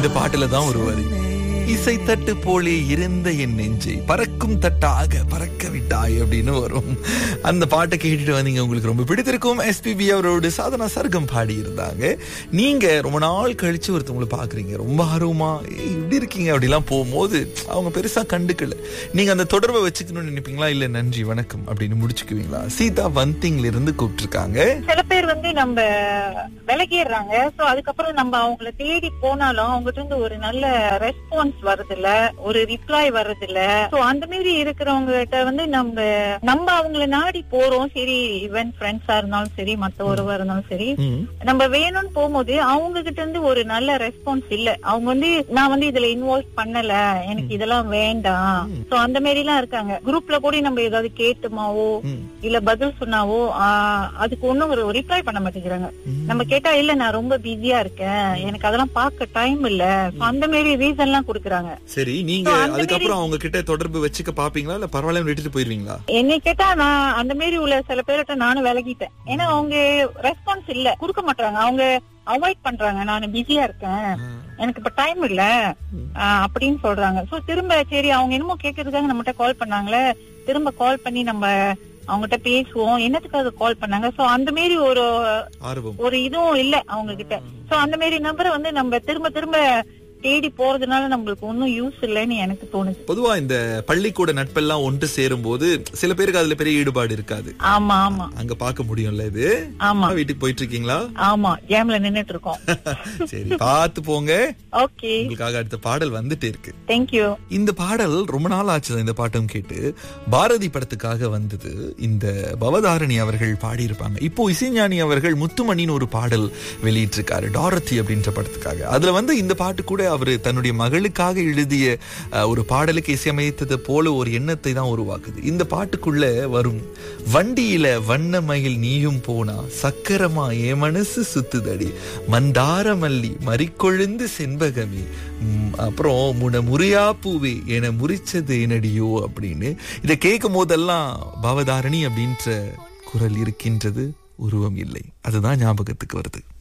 இந்த பாட்டுல தான் ஒரு வரி இசை தட்டு போலே இருந்த என் நெஞ்சை பறக்கும் தட்டாக பறக்க விட்டாய் அப்படின்னு வரும் அந்த பாட்டை கேட்டுட்டு வந்தீங்க உங்களுக்கு ரொம்ப பிடித்திருக்கும் எஸ்பிபி அவரோட சாதனா சர்க்கம் பாடி இருந்தாங்க நீங்க ரொம்ப நாள் கழிச்சு ஒருத்தவங்களை பாக்குறீங்க ரொம்ப ஆர்வமா "ஏய், இப்படி இருக்கீங்க அப்படிலாம் போகும்போது அவங்க பெருசா கண்டுக்கல நீங்க அந்த தொடர்பை வச்சுக்கணும்னு நினைப்பீங்களா இல்ல நன்றி வணக்கம் அப்படின்னு முடிச்சுக்குவீங்களா சீதா வந்திங்ல இருந்து கூப்பிட்டுருக்காங்க சில பேர் வந்து நம்ம விலகிடுறாங்க சோ அதுக்கப்புறம் நம்ம அவங்கள தேடி போனாலும் அவங்ககிட்ட இருந்து ஒரு நல்ல ரெஸ்பான்ஸ் வருது இல்ல ஒரு ரிப்ளை வர்றது இல்ல சோ அந்த மாதிரி இருக்கிறவங்க கிட்ட வந்து நம்ம நம்ம அவங்கள நாடி போறோம் சரி ஈவன் ஃப்ரெண்ட்ஸா இருந்தாலும் சரி மத்த ஒருவா இருந்தாலும் சரி ம், நம்ம வேணும்னு போகும்போது அவங்க கிட்ட இருந்து ஒரு நல்ல ரெஸ்பான்ஸ் இல்ல அவங்க வந்து நான் வந்து இதுல இன்வால்வ் பண்ணல எனக்கு இதெல்லாம் வேண்டாம் சோ அந்த மாதிரி எல்லாம் இருக்காங்க குரூப்ல கூட நம்ம ஏதாவது கேட்டுமாவோ ம், இல்ல பதில் சொன்னாவோ ஆஹ், அதுக்கு ஒண்ணும் ஒரு ரிப்ளை பண்ண மாட்டேங்கிறாங்க ம். நம்ம கேட்டா இல்ல நான் ரொம்ப பிஸியா இருக்கேன் எனக்கு அதெல்லாம் பார்க்க டைம் இல்ல So, அந்த மாதிரி ரீசன் எல்லாம் குடுக்குறாங்க சரி நீங்க So, அந்த அதுக்கப்புறம் அவங்க கிட்ட தொடர்பு வச்சுக்க பாப்பீங்களா இல்ல பரவாயில்ல விட்டுட்டு போயிருவீங்களா என்னை கேட்டா நான் அந்த மாதிரி உள்ள சில பேர்கிட்ட நானும் விலகிட்டேன் ஏன்னா அவங்க ரெஸ்பான்ஸ் இல்ல கொடுக்க மாட்டாங்க அவங்க அவாய்ட் பண்றாங்க நான் பிஸியா இருக்கேன் எனக்கு இப்ப டைம் இல்ல ஆஹ், அப்படின்னு சொல்றாங்க சோ திரும்ப சரி அவங்க என்னமோ கேக்குறதுக்காக நம்மகிட்ட கால் பண்ணாங்களே திரும்ப கால் பண்ணி நம்ம அவங்ககிட்ட பேசுவோம் என்னத்துக்காக கால் பண்ணாங்க சோ அந்த மாதிரி ஒரு ஆர்வம் ஒரு இதுவும் இல்ல அவங்க கிட்ட சோ அந்த மாதிரி நம்பரை வந்து நம்ம திரும்ப திரும்ப தேடி போறதுனால நம்மளுக்கு ஒன்னும் யூஸ் இல்லைன்னு எனக்கு தோணுது பொதுவா இந்த பள்ளிக்கூட நட்பெல்லாம் ஒன்று சேரும் போது சில பேருக்கு அதுல பெரிய ஈடுபாடு இருக்காது ஆமா ஆமா அங்க பார்க்க முடியும்ல இது ஆமா வீட்டுக்கு போயிட்டு இருக்கீங்களா ஆமா ஜாம்ல நின்னுட்டு இருக்கோம் சரி பார்த்து போங்க ஓகே உங்களுக்காக அடுத்த பாடல் வந்துட்டே இருக்கு தேங்க்யூ இந்த பாடல் ரொம்ப நாள் ஆச்சு இந்த பாட்டும் கேட்டு பாரதி படத்துக்காக வந்தது இந்த பவதாரணி அவர்கள் பாடியிருப்பாங்க இப்போ இசைஞானி அவர்கள் முத்துமணின்னு ஒரு பாடல் வெளியிட்டிருக்காரு டாரத்தி அப்படின்ற படத்துக்காக அதுல வந்து இந்த பாட்டு கூட அவரு தன்னுடைய மகளுக்காக எழுதிய அஹ், ஒரு பாடலுக்கு இசையமைத்தது போல ஒரு எண்ணத்தை தான் உருவாக்குது இந்த பாட்டுக்குள்ள வரும் வண்டியில வண்ண மயில் நீயும் போனா சக்கரமா என் மனசு சுத்துதடி மந்தார மல்லி மறிக்கொழுந்து செண்பகமே ம், அப்புறம் முன முறியா பூவே என முறிச்சது என்னடியோ அப்படின்னு இதை கேட்கும் போதெல்லாம் பவதாரணி அப்படின்ற குரல் இருக்கின்றது உருவம் இல்லை அதுதான் ஞாபகத்துக்கு வருது